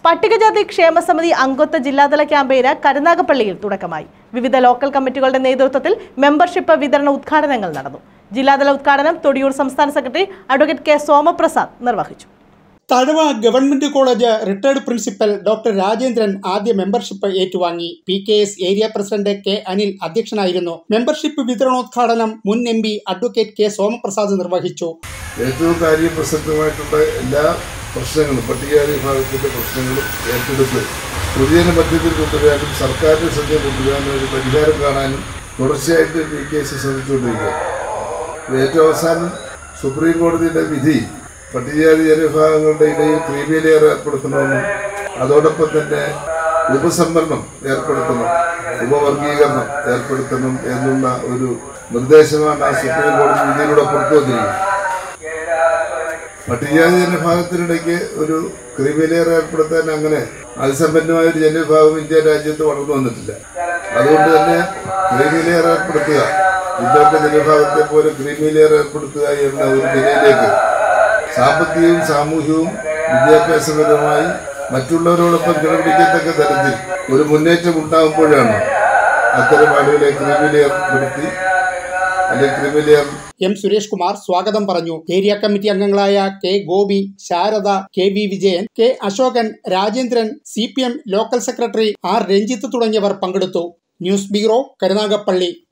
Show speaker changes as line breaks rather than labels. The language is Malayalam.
പട്ടികജാതി ക്ഷേമ സമിതി അംഗത്വ ജില്ലാതല ക്യാമ്പയിന് കരുനാഗപ്പള്ളിയിൽ തുടക്കമായി വിവിധ ലോക്കൽ കമ്മിറ്റികളുടെ നേതൃത്വത്തിൽ മെമ്പർഷിപ്പ് വിതരണ ഉദ്ഘാടനങ്ങൾ നടന്നു ജില്ലാതല ഉദ്ഘാടനം തൊടിയൂർ സംസ്ഥാന സെക്രട്ടറി അഡ്വക്കേറ്റ് കെ സോമപ്രസാദ് നിർവഹിച്ചു
Thazhava government college retired principal doctor Rajendran ആദ്യ മെമ്പർഷിപ്പ് ഏറ്റുവാങ്ങി P K S area president K Anil അധ്യക്ഷനായിരുന്നു മെമ്പർഷിപ്പ് വിതരണോദ്ഘാടനം മുൻ M P advocate K Somaprasad നിർവഹിച്ചു
ഏറ്റവും കാര്യപ്രസക്തമായിട്ടുള്ള എല്ലാ പ്രശ്നങ്ങളും പട്ടികജാതി വിഭാഗത്തിൻ്റെ പ്രശ്നങ്ങളും ഏറ്റെടുത്ത് പൊതുജന മധ്യത്തിൽ കൊണ്ടുവരാനും സർക്കാരിൻ്റെ ശ്രദ്ധയിൽ കൊണ്ടുവരാനും ഒരു പരിഹാരം കാണാനും തുടർച്ചയായിട്ട് ഈ കേസ് ശ്രമിച്ചുകൊണ്ടിരിക്കുക ഇത് ഏറ്റവും അവസാനം സുപ്രീം കോടതിയുടെ വിധി പട്ടികജാതി ജനവിഭാഗങ്ങളുടെ ഇടയിൽ ക്രീമി ലെയർ ഏർപ്പെടുത്തണമെന്നും അതോടൊപ്പം തന്നെ ഉപസംവരണം ഏർപ്പെടുത്തണം ഉപവർഗീകരണം ഏർപ്പെടുത്തണം എന്നുള്ള ഒരു നിർദ്ദേശമാണ് ആ സുപ്രീം കോടതി വിധിയിലൂടെ പുറത്തുവന്നിരിക്കുന്നത് പട്ടികജാതി ജനവിഭാഗത്തിനിടയ്ക്ക് ഒരു ക്രിമിലെയർ ഏർപ്പെടുത്താൻ അങ്ങനെ അതിസമ്പന്നമായ ഒരു ജനവിഭാഗം ഇന്ത്യ രാജ്യത്ത് വളർന്നു വന്നിട്ടില്ല അതുകൊണ്ട് തന്നെ ക്രിമിലെയർ ഏർപ്പെടുത്തുക ഇന്നത്തെ ജനവിഭാഗത്തെ പോലെ ക്രിമിലെയർ ഏർപ്പെടുത്തുക എന്ന ഒരു നിലയിലേക്ക് സാമ്പത്തികവും സാമൂഹികവും വിദ്യാഭ്യാസപരമായി മറ്റുള്ളവരോടൊപ്പം കിടപിടിക്കത്തക്ക തരത്തിൽ ഒരു മുന്നേറ്റം ഉണ്ടാകുമ്പോഴാണ് അത്തരം ആളുകളെ ക്രിമിലെയർ പെടുത്തി അല്ലെങ്കിൽ ക്രിമിലെയർ
എം സുരേഷ് കുമാർ സ്വാഗതം പറഞ്ഞു ഏരിയ കമ്മിറ്റി അംഗങ്ങളായ K Gopi Sarada K V Vijayan K Ashokan Rajendran C P M local secretary R Ranjith തുടങ്ങിയവർ പങ്കെടുത്തു ന്യൂസ് ബ്യൂറോ കരുനാഗപ്പള്ളി